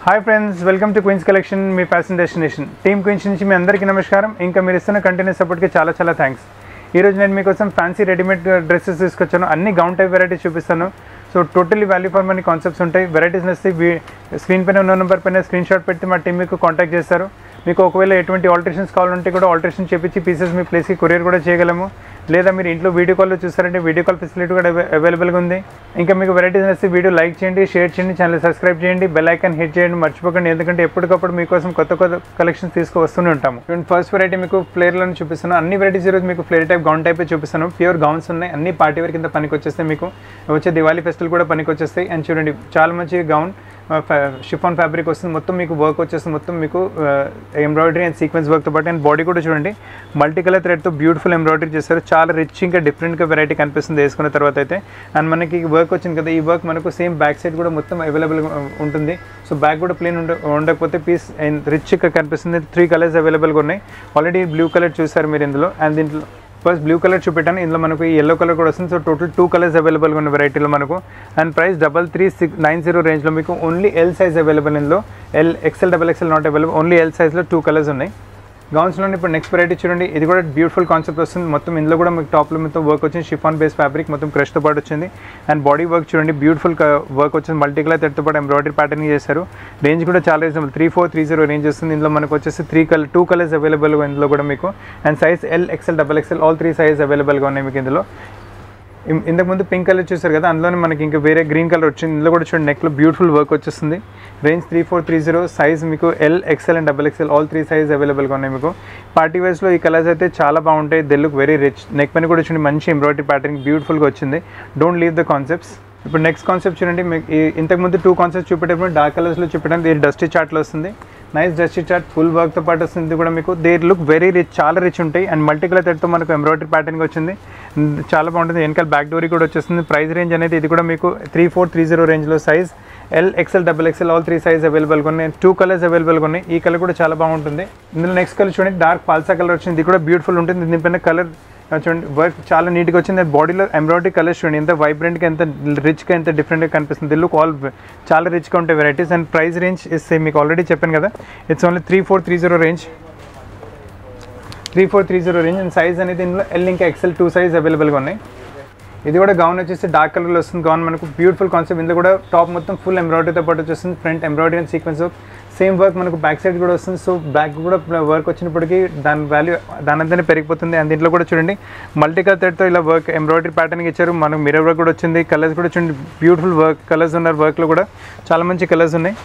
hi friends welcome to Queens collection మీ fashion destination team Queens నుంచి మీ అందరికీ నమస్కారం ఇంకా మీరు ఇస్తున్న కంటిన్యూస్ సపోర్ట్కి చాలా చాలా థ్యాంక్స్ ఈరోజు నేను మీకోసం ఫ్యాన్సీ రెడీమేడ్ డ్రెస్సెస్ తీసుకొచ్చాను అన్ని గౌన్ టైప్ వెరైటీస్ చూపిస్తాను so totally value for money concepts ఉంటాయి వెరైటీస్ నచ్చి స్క్రీన్ పైన ఉన్న నెంబర్ పైన స్క్రీన్ షాట్ పెట్టి మా టీం మీకు కాంటాక్ట్ చేస్తారు మీకు ఒకవేళ ఎటువంటి ఆల్టరేషన్స్ కావాలంటే కూడా ఆల్టరేషన్ చేపించి పీసెస్ మీ ప్లేస్కి కొరియర్ కూడా చేయగలము లేదా మీరు ఇంట్లో వీడియో కాల్లో చూస్తారంటే వీడియో కాల్ ఫెసిలిటీ కూడా అవై- అవైలబుల్గా ఉంది ఇంకా మీకు వెరైటీస్ నచ్చి వీడియో లైక్ చేయండి షేర్ చేయండి ఛానల్ సబ్స్క్రైబ్ చేయండి బెల్ ఐకాన్ హిట్ చేయండి మర్చిపోకండి ఎందుకంటే ఎప్పటికప్పుడు మీకోసం కొత్త కొత్త కలెక్షన్స్ తీసుకువస్తూనే ఉంటాము ఫస్ట్ వెరైటీ మీకు ఫ్లేర్లను చూపిస్తాను అన్ని వెరైటీస్ ఈరోజు మీకు ఫ్లేర్ టైప్ గౌన్ టైపే చూపిస్తాను ప్యూర్ గౌన్స్ ఉన్నాయి అన్ని పార్టీ వేర్ కింద పనికి వచ్చేస్తాయి మీకు వచ్చే దివాళీ ఫెస్టివల్ కూడా పనికి వచ్చేస్తాయి అండ్ చూడండి చాలా మంచి గౌన్ షిఫాన్ ఫ్యాబ్రిక్ వస్తుంది మొత్తం మీకు వర్క్ వచ్చేస్తుంది మొత్తం మీకు ఎంబ్రాయిడరీ అండ్ సీక్వెన్స్ వర్క్తో పాటు అండ్ బాడీ కూడా చూడండి మల్టీ కలర్ థ్రెడ్తో బ్యూటిఫుల్ ఎంబ్రాయిడరీ చేస్తారు చాలా రిచ్ ఇంకా డిఫరెంట్గా వెరైటీ కనిపిస్తుంది వేసుకున్న తర్వాత అయితే అండ్ మనకి వర్క్ వచ్చింది కదా ఈ వర్క్ మనకు సేమ్ బ్యాక్ సైడ్ కూడా మొత్తం అవైలబుల్ ఉంటుంది సో బ్యాక్ కూడా ప్లేన్ ఉండ ఉండకపోతే పీస్ రిచ్గా కనిపిస్తుంది త్రీ కలర్స్ అవైలబుల్గా ఉన్నాయి ఆల్రెడీ బ్లూ కలర్ చూసారు మీరు ఇందులో అండ్ దీంట్లో ఫస్ట్ బ్లూ కలర్ చూపెట్టాను ఇందులో మనకు ఈ ఎల్లో కలర్ కూడా వస్తుంది సో టోటల్ టూ కలర్స్ అవైలబుల్గా ఉన్న వెరైటీలో మనకు and price double three six nine zero రేంజ్లో మీకు ఓన్లీ ఎల్ సైజ్ అవైలబుల్ ఇందులో L XL double XL not available only L సైజ్లో టూ కలర్స్ ఉన్నాయి గౌన్స్లో ఇప్పుడు నెక్స్ట్ వెరైటీ చూడండి ఇది కూడా బ్యూటిఫుల్ కాన్సెప్ట్ వస్తుంది మొత్తం ఇందులో కూడా మీకు టాప్లో మొత్తం వర్క్ వచ్చింది షిఫాన్ బేస్ ఫ్యాబ్రిక్ మొత్తం క్రష్తో పాటు వచ్చింది అండ్ బాడీ వర్క్ చూడండి బ్యూటిఫుల్ వర్క్ వచ్చింది మల్టీ కలర్ థెడ్తో పాటు ఎంబ్రాయిడరీ ప్యాటర్న్ చేశారు రేంజ్ కూడా చాలా reasonable three four three zero range వస్తుంది ఇందులో మనకు వచ్చేసి three colour two colours available ఇందులో కూడా మీకు and size L XL double XL all three size అవైలబుల్గా ఉన్నాయి మీకు ఇందులో ఇం- ఇంతకుముందు పింక్ కలర్ చూసారు కదా అందులోనే మనకి ఇంకా వేరే గ్రీన్ కలర్ వచ్చింది ఇందులో కూడా చూడండి నెక్లో బ్యూటిఫుల్ వర్క్ వచ్చేస్తుంది range three four three zero size మీకు L XL and double XL all three size అవైలబుల్గా ఉన్నాయి మీకు పార్టీ వేర్స్లో ఈ కలర్స్ అయితే చాలా బాగుంటాయి they look very rich neck పైన కూడా చూడండి మంచి ఎంబ్రాయిడరీ ప్యాటర్న్ బ్యూటిఫుల్గా వచ్చింది డోంట్ లీవ్ ద కాన్సెప్ట్స్ ఇప్పుడు నెక్స్ట్ కాన్సెప్ట్ చూడండి మీకు ఈ- ఇంతకుముందు టూ కాన్సెప్ట్స్ చూపెట్టేప్పుడు డార్క్ కలర్స్లో చూపెట్టండి ఇది డస్టీ చార్ట్లో వస్తుంది నైస్ డస్టీ చార్ట్ ఫుల్ వర్క్తో పాటు వస్తుంది ఇది కూడా మీకు దే లుక్ వెరీ రిచ్ చాలా రిచ్ ఉంటాయి అండ్ మల్టీ కలర్ థ్రెడ్తో మనకు ఎంబ్రాయిడరీ ప్యాటర్న్ వచ్చింది మ్, చాలా బాగుంటుంది వెనకాల బ్యాక్ డోరీ కూడా వచ్చేస్తుంది ప్రైస్ రేంజ్ అనేది ఇది కూడా మీకు త్రీ ఫోర్ త్రీ జీరో రేంజ్లో size L XL double XL all three size అవైలబుల్గా ఉన్నాయి టూ కలర్స్ అవైలబుల్గా ఉన్నాయి ఈ కలర్ కూడా చాలా బాగుంటుంది ఇందులో నెక్స్ట్ కలర్ చూడండి డార్క్ పాల్సా కలర్ వచ్చింది ఇది కూడా బ్యూటిఫుల్ ఉంటుంది దీనిపైన కలర్ చూడండి వర్క్ చాలా నీట్గా వచ్చింది బాడీలో ఎంబ్రాయిడరీ కలర్స్ చూడండి ఎంత వైబ్రెంట్గా ఎంత రిచ్గా ఎంత డిఫరెంట్గా కనిపిస్తుంది లుక్ ఆల్ చాలా రిచ్గా ఉంటాయి varieties and price range is మీకు ఆల్రెడీ చెప్పాను కదా it's only three four three zero range three four three zero range and size అనేది ఇందులో ఎల్ ఇంకా ఎక్సెల్ టూ సైజ్ అవైలబుల్గా ఉన్నాయి ఇది కూడా గౌన్ వచ్చేసి డార్క్ కలర్లో వస్తుంది గౌన్ మనకు బ్యూటిఫుల్ కాన్సెప్ట్ ఇందులో కూడా టాప్ మొత్తం ఫుల్ ఎంబ్రాయిడరీతో పాటు వచ్చేస్తుంది front embroidery and sequence same work మనకు బ్యాక్ సైడ్ కూడా వస్తుంది సో బ్యాక్ కూడా వర్క్ వచ్చినప్పటికీ దాని వాల్యూ దాని అంతానే పెరిగిపోతుంది అండ్ దీంట్లో కూడా చూడండి మల్టీ కలర్ థ్రెడ్తో ఇలా వర్క్ ఎంబ్రాయిడరీ ప్యాటర్న్ ఇచ్చారు మనకు మిర్రర్ వర్క్ కూడా వచ్చింది కలర్స్ కూడా చూడండి బ్యూటిఫుల్ వర్క్ కలర్స్ ఉన్నారు వర్క్లో కూడా చాలా మంచి కలర్స్ ఉన్నాయి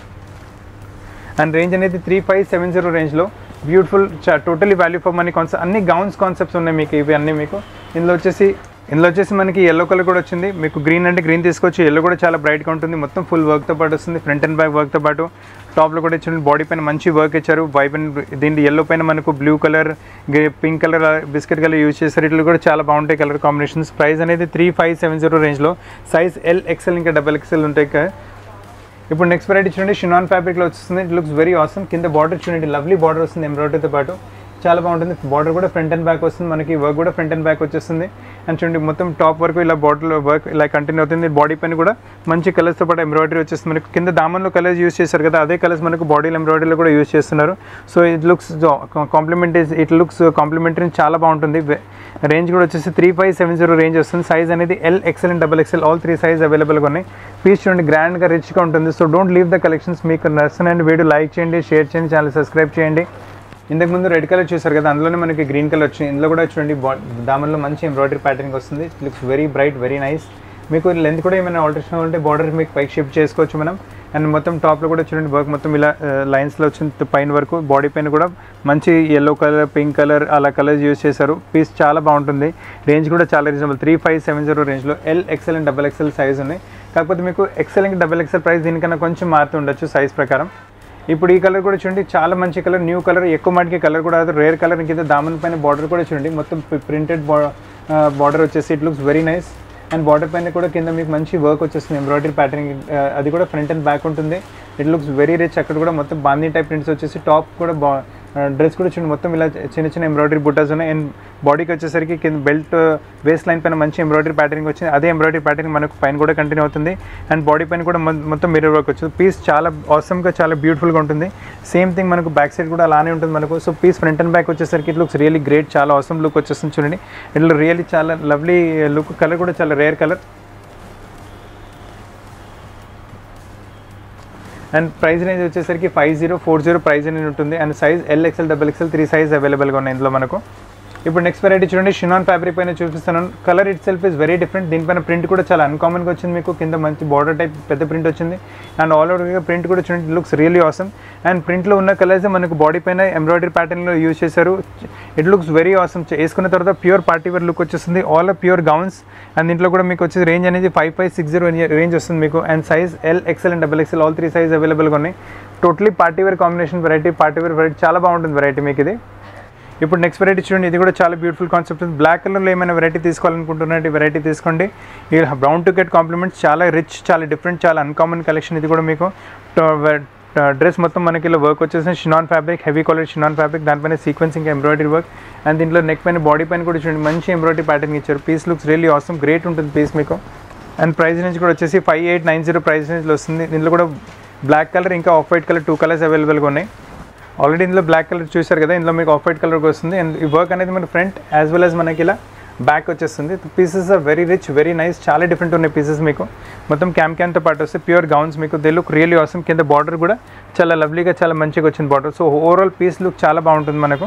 అండ్ రేంజ్ అనేది త్రీ ఫైవ్ సెవెన్ జీరో రేంజ్లో beautiful totally value for money concept అన్ని గౌన్స్ కాన్సెప్ట్స్ ఉన్నాయి మీకు ఇవి అన్నీ మీకు ఇందులో వచ్చేసి ఇందులో వచ్చేసి మనకి ఎల్లో కలర్ కూడా వచ్చింది మీకు గ్రీన్ అంటే గ్రీన్ తీసుకొచ్చి ఎల్లో కూడా చాలా బ్రైట్గా ఉంటుంది మొత్తం ఫుల్ వర్క్తో పాటు వస్తుంది ఫ్రంట్ అండ్ బ్యాక్ వర్క్తో పాటు టాప్లో కూడా ఇచ్చిన బాడీ పైన మంచి వర్క్ ఇచ్చారు వైప్ అండ్ దీంట్లో ఎల్లో పైన మనకు blue colour pink colour biscuit colour use చేస్తారు ఇట్లా కూడా చాలా బాగుంటాయి కలర్ కాంబినేషన్స్ ప్రైస్ అనేది త్రీ ఫైవ్ సెవెన్ జీరో రేంజ్లో సైజ్ ఎల్ ఎక్సెల్ ఇంకా డబల్ ఎక్సెల్ ఉంటాయి కా- ఇప్పుడు నెక్స్ట్ వెరైటీ చూడండి షినాన్ ఫ్యాబ్రిక్లో వస్తుంది ఇట్ లుక్స్ వెరీ ఆసమ్ కింద బార్డర్ చూడండి లవ్లీ బార్డర్ వస్తుంది ఎంబ్రాయిడరీతో పాటు చాలా బాగుంటుంది బార్డర్ కూడా ఫ్రంట్ అండ్ బ్యాక్ వస్తుంది మనకి వర్క్ కూడా ఫ్రంట్ అండ్ బ్యాక్ వచ్చేస్తుంది అండ్ చూడండి మొత్తం టాప్ వరకు ఇలా బార్డర్ వర్క్ ఇలా కంటిన్యూ అవుతుంది బాడీ పైన కూడా మంచి కలర్స్తో పాటు ఎంబ్రాయిడరీ వచ్చేస్తుంది మనకి కింద దామన్లో కలర్స్ యూస్ చేశారు కదా అదే కలర్స్ మనకు బాడీలో ఎంబ్రాయిడరీలో కూడా యూస్ చేస్తున్నారు so it looks complement it looks complementary చాలా బాగుంటుంది రేంజ్ కూడా వచ్చేసి three five seven zero range వస్తుంది సైజ్ అనేది L XL and double XL all three size అవైలబుల్గా ఉన్నాయి పీస్ చూడండి గ్రాండ్గా రిచ్గా ఉంటుంది so don't leave the collections మీకు నచ్చిన వీడియో లైక్ చేయండి షేర్ చేయండి ఛానల్ సబ్స్క్రైబ్ చేయండి ఇంతకుముందు రెడ్ కలర్ చూసారు కదా అందులోనే మనకి గ్రీన్ కలర్ వచ్చింది ఇందులో కూడా చూడండి బా దామన్లో మంచి ఎంబ్రాయిడరీ ప్యాటర్న్ వస్తుంది looks very bright very nice మీకు లెంత్ కూడా ఏమైనా ఆల్టరేషన్ ఉంటే బార్డర్ మీకు పైకి షిఫ్ట్ చేసుకోవచ్చు మనం అండ్ మొత్తం టాప్లో కూడా చూడండి వర్క్ మొత్తం ఇలా లైన్స్లో వచ్చింది పైన వరకు బాడీ పైన కూడా మంచి ఎల్లో కలర్ పింక్ కలర్ అలా కలర్స్ యూస్ చేశారు పీస్ చాలా బాగుంటుంది రేంజ్ కూడా చాలా reasonable three five seven zero రేంజ్లో L XL and double XL size ఉన్నాయి కాకపోతే మీకు ఎక్సెల్ ఇంకా డబల్ ఎక్సెల్ ప్రైస్ దీనికన్నా కొంచెం మారుతుండొచ్చు సైజ్ ప్రకారం ఇప్పుడు ఈ కలర్ కూడా చూడండి చాలా మంచి కలర్ న్యూ కలర్ ఎక్కువ మటుకి కలర్ కూడా అది రేర్ కలర్ ఇంకైతే దామన్ పైన బార్డర్ కూడా చూడండి మొత్తం ప్రింటెడ్ బార్డర్ వచ్చేసి it looks very nice and border పైన కూడా కింద మీకు మంచి వర్క్ వచ్చేస్తుంది ఎంబ్రాయిడరీ ప్యాటర్న్ అది కూడా ఫ్రంట్ అండ్ బ్యాక్ ఉంటుంది ఇట్ లుక్స్ వెరీ రిచ్ అక్కడ కూడా మొత్తం బాందీ టైప్ ప్రింట్స్ వచ్చేసి టాప్ కూడా బా డ్రెస్ కూడా చూడండి మొత్తం ఇలా చిన్న చిన్న ఎంబ్రాయిడరీ బుట్టాస్ ఉన్నాయి అండ్ బాడీకి వచ్చేసరికి కింద బెల్ట్ వేస్ట్ లైన్ పైన మంచి ఎంబ్రాయిడరీ ప్యాటర్నింగ్ వచ్చింది అదే ఎంబ్రాయిడరీ ప్యాటర్నింగ్ మనకు పైన కూడా కంటిన్యూ అవుతుంది అండ్ బాడీ పైన కూడా మొ- మొత్తం మిర్రర్ వర్క్ వచ్చింది పీస్ చాలా ఆసమ్గా చాలా బ్యూటిఫుల్గా ఉంటుంది సేమ్ థింగ్ మనకు బ్యాక్ సైడ్ కూడా అలానే ఉంటుంది మనకు so piece front and back వచ్చేసరికి ఇట్ లుక్స్ రియల్లీ గ్రేట్ చాలా ఆసమ్ లుక్ వచ్చేస్తుంది చూడండి ఇట్లా రియల్లీ చాలా లవ్లీ లుక్ కలర్ కూడా చాలా rare colour and price range వచ్చేసరికి five zero four zero price range ఉంటుంది and size L XL double XL three size అవైలబుల్గా ఉన్నాయి ఇందులో మనకు ఇప్పుడు నెక్స్ట్ వెరైటీ చూడండి షినాన్ ఫ్యాబ్రిక్ పైన చూపిస్తున్నాను colour itself is very different దీనిపైన ప్రింట్ కూడా చాలా అన్కామన్గా వచ్చింది మీకు కింద మంచి బార్డర్ టైప్ పెద్ద ప్రింట్ వచ్చింది అండ్ ఆల్ ఓవర్గా ప్రింట్ కూడా చూడండి లుక్స్ రియల్లీ ఆసమ్ అండ్ ప్రింట్లో ఉన్న కలర్స్ మనకు బాడీ పైన ఎంబ్రాయిడరీ ప్యాటర్న్లో యూజ్ చేశారు ఇట్ లుక్స్ వెరీ ఆసమ్ వేసుకున్న తర్వాత ప్యూర్ పార్టీ వేర్ లుక్ వచ్చేస్తుంది ఆల్ ప్యూర్ గౌన్స్ అండ్ దీంట్లో కూడా మీకు వచ్చేసి రేంజ్ అనేది five five six zero range వస్తుంది మీకు and size L XL and double XL all three size అవైలబుల్గా ఉన్నాయి totally party wear combination variety party wear variety చాలా బాగుంటుంది వెరైటీ మీకు ఇది ఇప్పుడు నెక్స్ట్ వెరైటీ చూడండి ఇది కూడా చాలా బ్యూటిఫుల్ కాన్సెప్ట్ ఉంది బ్లాక్ కలర్లో ఏమైనా వెరైటీ తీసుకోవాలనుకుంటున్నట్టు వెరైటీ తీసుకోండి ఈ బ్రౌన్ టు గెట్ కాంప్లిమెంట్స్ చాలా రిచ్ చాలా డిఫరెంట్ చాలా అన్కామన్ కలెక్షన్ ఇది కూడా మీకు డ్రెస్ మొత్తం మనకి ఇలా వర్క్ వచ్చేసి chinon fabric heavy quality chinon fabric దానిపైన సీక్వెన్స్ ఇంకా ఎంబ్రాయిడరీ వర్క్ అండ్ దీంట్లో నెక్ పైన బాడీ పైన కూడా చూడండి మంచి ఎంబ్రాయిడరీ ప్యాటర్న్ ఇచ్చారు piece looks really awesome great ఉంటుంది పీస్ మీకు అండ్ ప్రైస్ రేంజ్ కూడా వచ్చేసి five eight nine zero price రేంజ్లో వస్తుంది దీంట్లో కూడా బ్లాక్ కలర్ ఇంకా off white colour two colours అవైలబుల్గా ఉన్నాయి ఆల్రెడీ ఇందులో బ్లాక్ కలర్ చూశారు కదా ఇందులో మీకు ఆఫ్ వైట్ కలర్ వస్తుంది అండ్ ఈ వర్క్ అనేది మన ఫ్రంట్ యాజ్ వెల్ యాజ్ మనకి ఇలా బ్యాక్ వచ్చేస్తుంది pieces are very rich very nice చాలా డిఫరెంట్ ఉన్నాయి పీసెస్ మీకు మొత్తం క్యామ్ క్యాన్తో పాటు వస్తే ప్యూర్ గౌన్స్ మీకు దే లుక్ రియల్లీ అవసరం కింద బార్డర్ కూడా చాలా లవ్లీగా చాలా మంచిగా వచ్చింది border so overall piece look చాలా బాగుంటుంది మనకు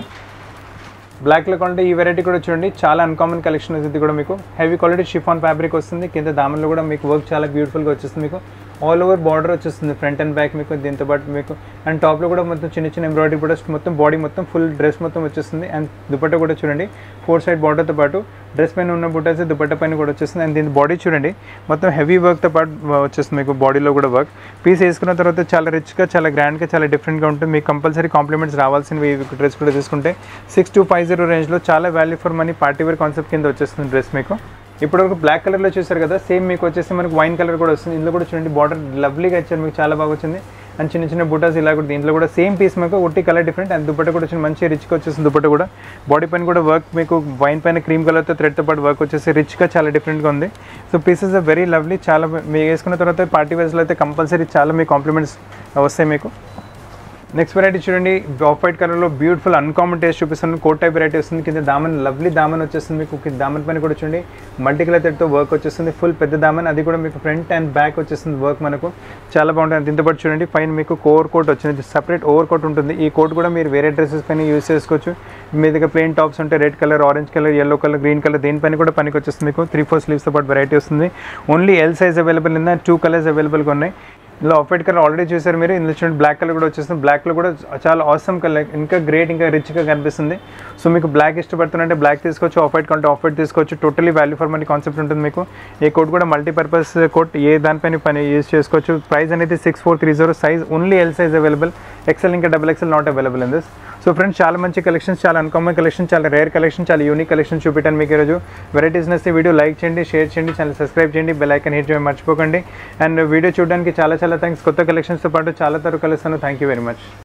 బ్లాక్లో కొంటే ఈ వెరైటీ కూడా చూడండి చాలా అన్కామన్ కలెక్షన్ ఇది కూడా మీకు హెవీ క్వాలిటీ షిఫాన్ ఫ్యాబ్రిక్ వస్తుంది కింద దామన్లో కూడా మీకు వర్క్ చాలా బ్యూటిఫుల్గా వచ్చేస్తుంది మీకు ఆల్ ఓవర్ బార్డర్ వచ్చేస్తుంది ఫ్రంట్ అండ్ బ్యాక్ మీకు దీంతో పాటు మీకు అండ్ టాప్లో కూడా మొత్తం చిన్న చిన్న ఎంబ్రాయిడరీ కూడా మొత్తం బాడీ మొత్తం ఫుల్ డ్రెస్ మొత్తం వచ్చేస్తుంది అండ్ దుపట్టా కూడా చూడండి ఫోర్ సైడ్ బార్డర్తో పాటు డ్రెస్ పైన ఉన్న బుట్టాస్ దుపట్టా పైన కూడా వచ్చేస్తుంది అండ్ దీని బాడీ చూడండి మొత్తం హెవీ వర్క్తో పాటు వచ్చేస్తుంది మీకు బాడీలో కూడా వర్క్ పీస్ వేసుకున్న తర్వాత చాలా రిచ్గా చాలా గ్రాండ్గా చాలా డిఫరెంట్గా ఉంటుంది మీకు కంపల్సరీ కాంప్లిమెంట్స్ రావాల్సినవి ఈ డ్రెస్ కూడా తీసుకుంటే సిక్స్ టు ఫైవ్ జీరో రేంజ్లో చాలా value for money party wear concept కింద వచ్చేస్తుంది డ్రెస్ మీకు ఇప్పుడు ఒక బ్లాక్ కలర్లో చూసారు కదా సేమ్ మీకు వచ్చేసి మనకు వైన్ కలర్ కూడా వస్తుంది ఇందులో కూడా చూడండి బార్డర్ లవ్లీగా ఇచ్చారు మీకు చాలా బాగా వచ్చింది అండ్ చిన్న చిన్న బుటాస్ ఇలా కూడా దీంట్లో కూడా సేమ్ పీస్ మీకు ఒట్టి కలర్ డిఫరెంట్ అండ్ దుపట్ట కూడా వచ్చింది మంచి రిచ్గా వచ్చేసింది దుపట్ట కూడా బాడీ పైన కూడా వర్క్ మీకు వైన్ పైన క్రీమ్ కలర్తో థ్రెడ్తో పాటు వర్క్ వచ్చేసి రిచ్గా చాలా డిఫరెంట్గా ఉంది so pieces are very lovely చాలా మీరు వేసుకున్న తర్వాత పార్టీ వేర్స్లో అయితే కంపల్సరీ చాలా మీ కాంప్లిమెంట్స్ వస్తాయి మీకు నెక్స్ట్ వెరైటీ చూడండి ఆఫ్ వైట్ కలర్లో బ్యూటిఫుల్ అన్కామన్ టేస్ట్ చూపిస్తుంది కోట్ టైప్ వెరైటీ వస్తుంది కింద దామన్ లవ్లీ దామన్ వచ్చేస్తుంది మీకు కింద దామన్ పైన కూడా చూడండి మల్టీ కలర్ థ్రెడ్తో వర్క్ వచ్చేస్తుంది ఫుల్ పెద్ద దామన్ అది కూడా మీకు ఫ్రంట్ అండ్ బ్యాక్ వచ్చేస్తుంది వర్క్ మనకు చాలా బాగుంటుంది దీంతో పాటు చూడండి పైన మీకు కోర్ కోట్ వచ్చింది సపరేట్ ఓవర్ కోట్ ఉంటుంది ఈ కోట్ కూడా మీరు వేరే డ్రెస్సెస్ పైన యూస్ చేసుకోవచ్చు మీ దగ్గర ప్లెయిన్ టాప్స్ ఉంటే red colour orange colour yellow colour green colour దీనిపైన కూడా పనికి వచ్చేస్తుంది మీకు త్రీ ఫోర్ స్లీవ్స్తో పాటు వెరైటీ వస్తుంది ఓన్లీ ఎల్ సైజ్ అవైలబుల్ ఉంది టూ కలర్స్ అవైలబుల్గా ఉన్నాయి ఇందులో ఆఫ్ వైట్ కలర్ ఆల్రెడీ చూసారు మీరు ఇందులో చూడండి బ్లాక్ కలర్ కూడా వచ్చేస్తుంది బ్లాక్లో కూడా చాలా ఆసమ్ కలర్ ఇంకా గ్రేట్ ఇంకా రిచ్గా కనిపిస్తుంది సో మీకు బ్లాక్ ఇష్టపడుతుంటే బ్లాక్ తీసుకోవచ్చు ఆఫ్ వైట్ కంటే ఆఫ్ వైట్ తీసుకోవచ్చు totally value for money concept ఉంటుంది మీకు ఈ కోట్ కూడా మల్టీపర్పస్ కోట్ ఏ దానిపైన పని యూజ్ చేసుకోవచ్చు ప్రైస్ అనేది six four three zero size only L size available XL ఇంకా double XL not available in this so friends చాలా మంచి కలెక్షన్స్ చాలా అన్కామన్ కలెక్షన్ చాలా రేర్ కలెక్షన్ చాలా యూనిక్ కలెక్షన్ చూపించాను మీకు ఈరోజు వెరైటీస్ నస్తే వీడియో లైక్ చేయండి షేర్ చేయండి ఛానల్ సబ్స్క్రైబ్ చేయండి బెల్ ఐకన్ హిట్ చేయడం మర్చిపోకండి అండ్ వీడియో చూడడానికి చాలా చాలా థ్యాంక్స్ కొత్త కలెక్షన్స్తో పాటు చాలా తరకు కలుస్తాను థ్యాంక్ యూ వెరీ మచ్